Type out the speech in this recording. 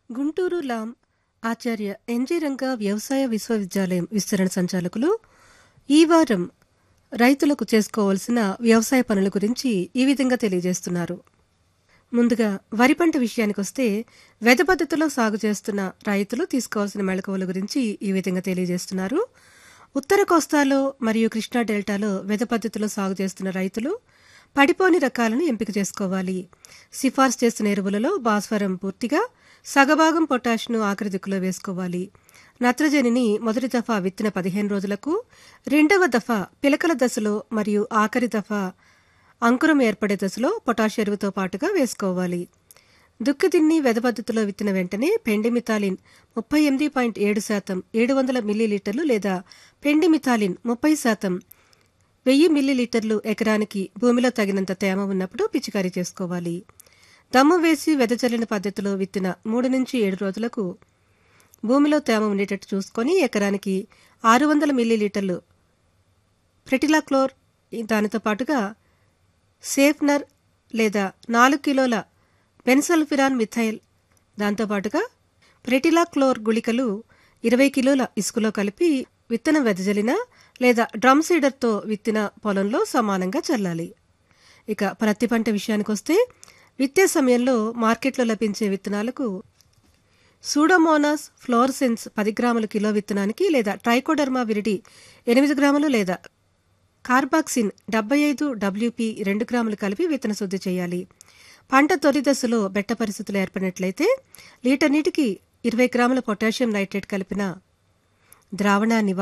గుంటూరు లాం ఆచార్య ఎన్జి రంగా వ్యవసాయ విశ్వవిద్యాలయం విస్తరణ సంచాలకులు ఈ వారం రైతులకు చేసుకోవాల్సిన వ్యవసాయ పనుల గురించి ఈ విధంగా తెలియజేస్తున్నారు ముందుగా వరి పంట విషయానికొస్తే వెద పద్ధతిలో సాగు చేస్తున్న రైతులు తీసుకోవాల్సిన మెళకువల గురించి ఈ విధంగా తెలియజేస్తున్నారు ఉత్తర కోస్తాలో మరియు కృష్ణా డెల్టాలో వెద పద్ధతిలో సాగు చేస్తున్న రైతులు పడిపోని రకాలను ఎంపిక చేసుకోవాలి సిఫార్సు చేస్తున్న ఎరువులలో భాస్వరం పూర్తిగా సగభాగం పొటాష్ను ఆఖరి దిక్కులో వేసుకోవాలి నత్రజనిని మొదటి దఫా విత్తిన పదిహేను రోజులకు రెండవ దఫా పిలకల దశలో మరియు ఆఖరి దఫా అంకురం ఏర్పడే దశలో పొటాష్ ఎరువుతో పాటుగా వేసుకోవాలి దుక్కిదిన్ని వెద పద్ధతిలో విత్తిన వెంటనే పెండిమిథాలిన్ ముప్పై ఎనిమిది పాయింట్ ఏడు శాతం ఏడు వందల మిల్లీలీటర్లు లేదా పెండిమిథాలిన్ ముప్పై శాతం వెయ్యి మిల్లీలీటర్లు ఎకరానికి భూమిలో తగినంత తేమ ఉన్నప్పుడు పిచికారీ చేసుకోవాలి దమ్ము వేసి వెదజల్లిన పద్ధతిలో విత్తిన మూడు నుంచి ఏడు రోజులకు భూమిలో తేమ ఉండేటట్టు చూసుకొని ఎకరానికి ఆరు వందల మిల్లీలీటర్లు ప్రెటిలాక్లోర్ దానితో పాటుగా సేఫ్నర్ లేదా నాలుగు కిలోల బెన్సల్ఫిరాన్ మిథైల్ దాంతోపాటుగా ప్రెటిలాక్లోర్ గుళికలు ఇరవై కిలోల ఇసుకలో కలిపి విత్తనం వెదజల్లిన లేదా డ్రమ్ సీడర్తో విత్తిన పొలంలో సమానంగా చల్లాలి ఇక ప్రత్తి పంట విషయానికొస్తే విత్తే సమయంలో మార్కెట్లో లభించే విత్తనాలకు సూడోమోనాస్ ఫ్లోర్సెన్స్ పది గ్రాముల కిలో విత్తనానికి లేదా ట్రైకోడర్మా విరిడి ఎనిమిది గ్రాములు లేదా కార్బాక్సిన్ డెబ్బై ఐదు డబ్ల్యూపీ రెండు గ్రాములు కలిపి విత్తన శుద్ధి చేయాలి పంట తొలి దశలో బెట్ట పరిస్థితులు ఏర్పడినట్లయితే లీటర్ నీటికి ఇరవై గ్రాముల పొటాషియం నైట్రేట్ కలిపిన ద్రావణాన్ని